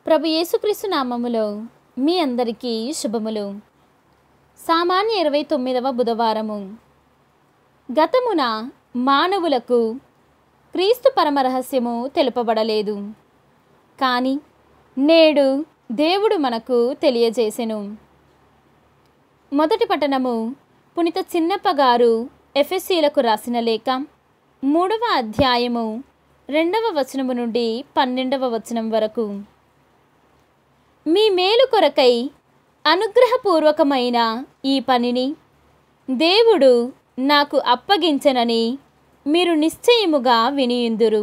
ప్రభు యేసుక్రీస్తు నామములో మీ అందరికీ శుభములు సామాన్య ఇరవై తొమ్మిదవ బుధవారము గతమున మానవులకు క్రీస్తు పరమ రహస్యము తెలుపబడలేదు కానీ నేడు దేవుడు మనకు తెలియజేసెను మొదటి పట్టణము పునిత చిన్నప్ప గారు ఎఫ్ఎస్సీలకు రాసిన లేఖ మూడవ అధ్యాయము రెండవ వచనము నుండి పన్నెండవ వచనం వరకు మీ మేలు కొరకై అనుగ్రహపూర్వకమైన ఈ పనిని దేవుడు నాకు అప్పగించనని మీరు నిశ్చయముగా వినియుందురు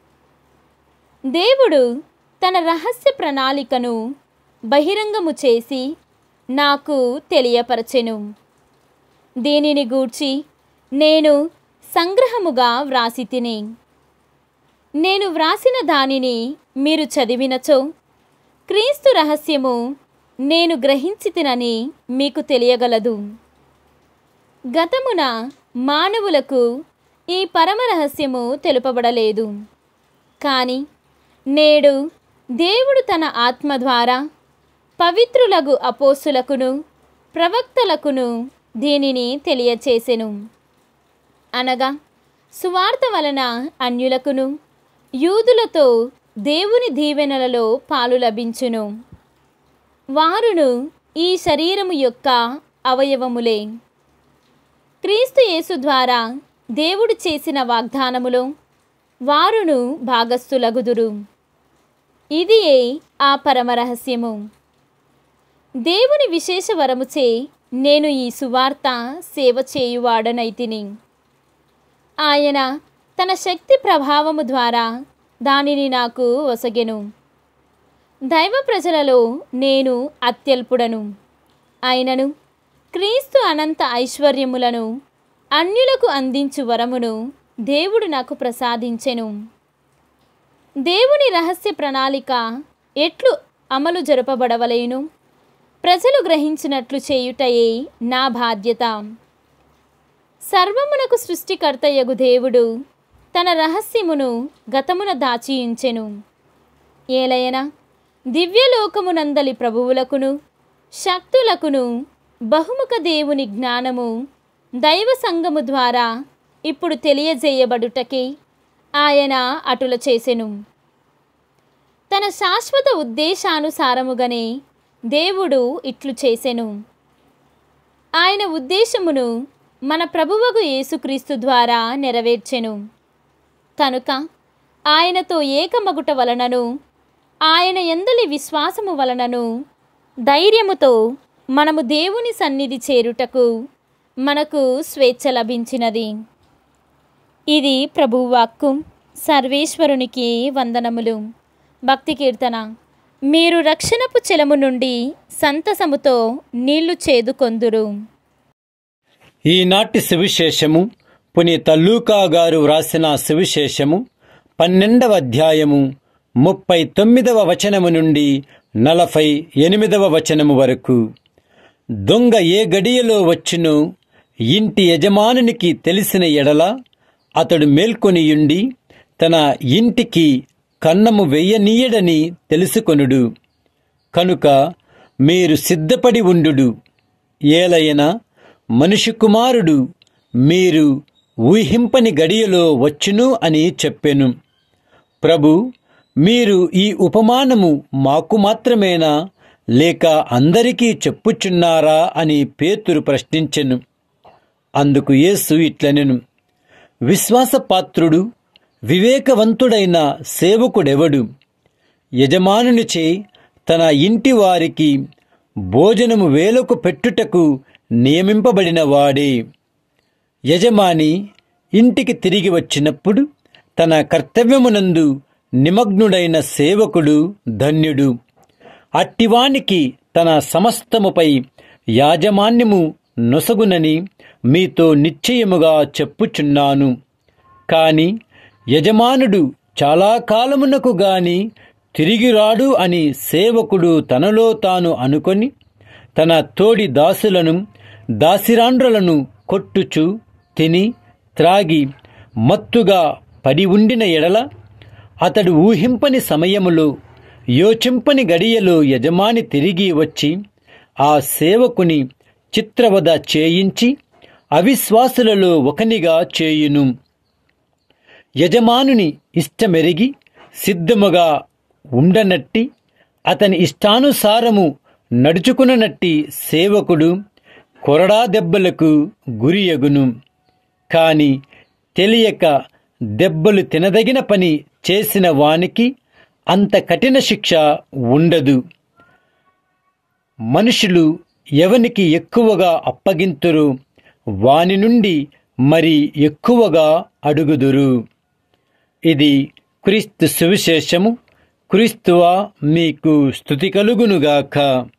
దేవుడు తన రహస్య ప్రణాళికను బహిరంగము చేసి నాకు తెలియపరచెను దీనిని గూర్చి నేను సంగ్రహముగా వ్రాసి తిని నేను వ్రాసిన దానిని మీరు చదివినచో క్రీస్తు రహస్యము నేను గ్రహించి తినని మీకు తెలియగలదు గతమున మానవులకు ఈ పరమ రహస్యము తెలుపబడలేదు కానీ నేడు దేవుడు తన ఆత్మ ద్వారా పవిత్రులగు అపోసులకును ప్రవక్తలకును దీనిని తెలియచేసెను అనగా సువార్త వలన అన్యులకును యూదులతో దేవుని దీవెనలలో పాలు లభించును వారును ఈ శరీరము యొక్క అవయవములే క్రీస్తు యేసు ద్వారా దేవుడు చేసిన వాగ్దానములో వారును భాగస్థులగుదురు ఇదియే ఆ పరమరహస్యము దేవుని విశేష వరముచే నేను ఈ సువార్త సేవ చేయువాడనైతిని ఆయన తన శక్తి ప్రభావము ద్వారా దానిని నాకు ఒసగెను దైవ ప్రజలలో నేను అత్యల్పుడను అయినను క్రీస్తు అనంత ఐశ్వర్యములను అన్యులకు అందించు వరమును దేవుడు నాకు ప్రసాదించెను దేవుని రహస్య ప్రణాళిక ఎట్లు అమలు జరపబడవలేను ప్రజలు గ్రహించినట్లు చేయుటయే నా బాధ్యత సర్వమునకు సృష్టికర్తయగు దేవుడు తన రహస్యమును గతమున దాచియుంచెను ఏలయన దివ్యలోకమునందలి ప్రభువులకును శక్తులకును బహుముఖ దేవుని జ్ఞానము దైవ సంగము ద్వారా ఇప్పుడు తెలియజేయబడుటకే ఆయన అటుల చేసెను తన శాశ్వత ఉద్దేశానుసారముగానే దేవుడు ఇట్లు చేసెను ఆయన ఉద్దేశమును మన ప్రభువగు యేసుక్రీస్తు ద్వారా నెరవేర్చెను కనుక ఆయనతో ఏకమగుట వలనను ఆయన ఎందలి విశ్వాసము వలనను ధైర్యముతో మనము దేవుని సన్నిధి చేరుటకు మనకు స్వేచ్ఛ లభించినది ఇది ప్రభువాక్కు సర్వేశ్వరునికి వందనములు భక్తి కీర్తన మీరు రక్షణపు చెలము నుండి సంతసముతో నీళ్లు చేదుకొందురు ఈనాటి సువిశేషము పునీత లూకా గారు వ్రాసిన సువిశేషము పన్నెండవ అధ్యాయము ముప్పై తొమ్మిదవ వచనము నుండి నలభై ఎనిమిదవ వచనము వరకు దొంగ ఏ గడియలో వచ్చునో ఇంటి యజమానునికి తెలిసిన ఎడల అతడు మేల్కొనియుండి తన ఇంటికి కన్నము వెయ్యనీయడని తెలుసుకొనుడు కనుక మీరు సిద్ధపడి ఉండుడు ఏలయనా మనిషి కుమారుడు మీరు ఊహింపని గడియలో వచ్చును అని చెప్పెను ప్రభు మీరు ఈ ఉపమానము మాకు మాత్రమేనా లేక అందరికీ చెప్పుచున్నారా అని పేతురు ప్రశ్నించెను అందుకు యేసు ఇట్లనెను విశ్వాసపాత్రుడు వివేకవంతుడైన సేవకుడెవడు యజమానునిచే తన ఇంటి వారికి భోజనము వేలకు పెట్టుటకు నియమింపబడిన వాడే యజమాని ఇంటికి తిరిగి వచ్చినప్పుడు తన కర్తవ్యమునందు నిమగ్నుడైన సేవకుడు ధన్యుడు అట్టివానికి తన సమస్తముపై యాజమాన్యము నొసగునని మీతో నిశ్చయముగా చెప్పుచున్నాను కాని యజమానుడు చాలా కాలమునకు గాని తిరిగి రాడు అని సేవకుడు తనలో తాను అనుకొని తన తోడి దాసులను దాసిరాండ్రలను కొట్టుచు తిని త్రాగి మత్తుగా పడి ఉండిన ఎడల అతడు ఊహింపని సమయములో యోచింపని గడియలో యజమాని తిరిగి వచ్చి ఆ సేవకుని చిత్రవద చేయించి అవిశ్వాసులలో ఒకనిగా చేయును యజమానుని ఇష్టమెరిగి సిద్ధముగా ఉండనట్టి అతని ఇష్టానుసారము నడుచుకుననట్టి సేవకుడు కొరడా దెబ్బలకు గురియగును కాని తెలియక దెబ్బలు తినదగిన పని చేసిన వానికి అంత కఠిన శిక్ష ఉండదు మనుషులు ఎవనికి ఎక్కువగా అప్పగింతురు వాని నుండి మరి ఎక్కువగా అడుగుదురు ఇది క్రీస్తు సువిశేషము క్రీస్తువా మీకు స్థుతి కలుగునుగాక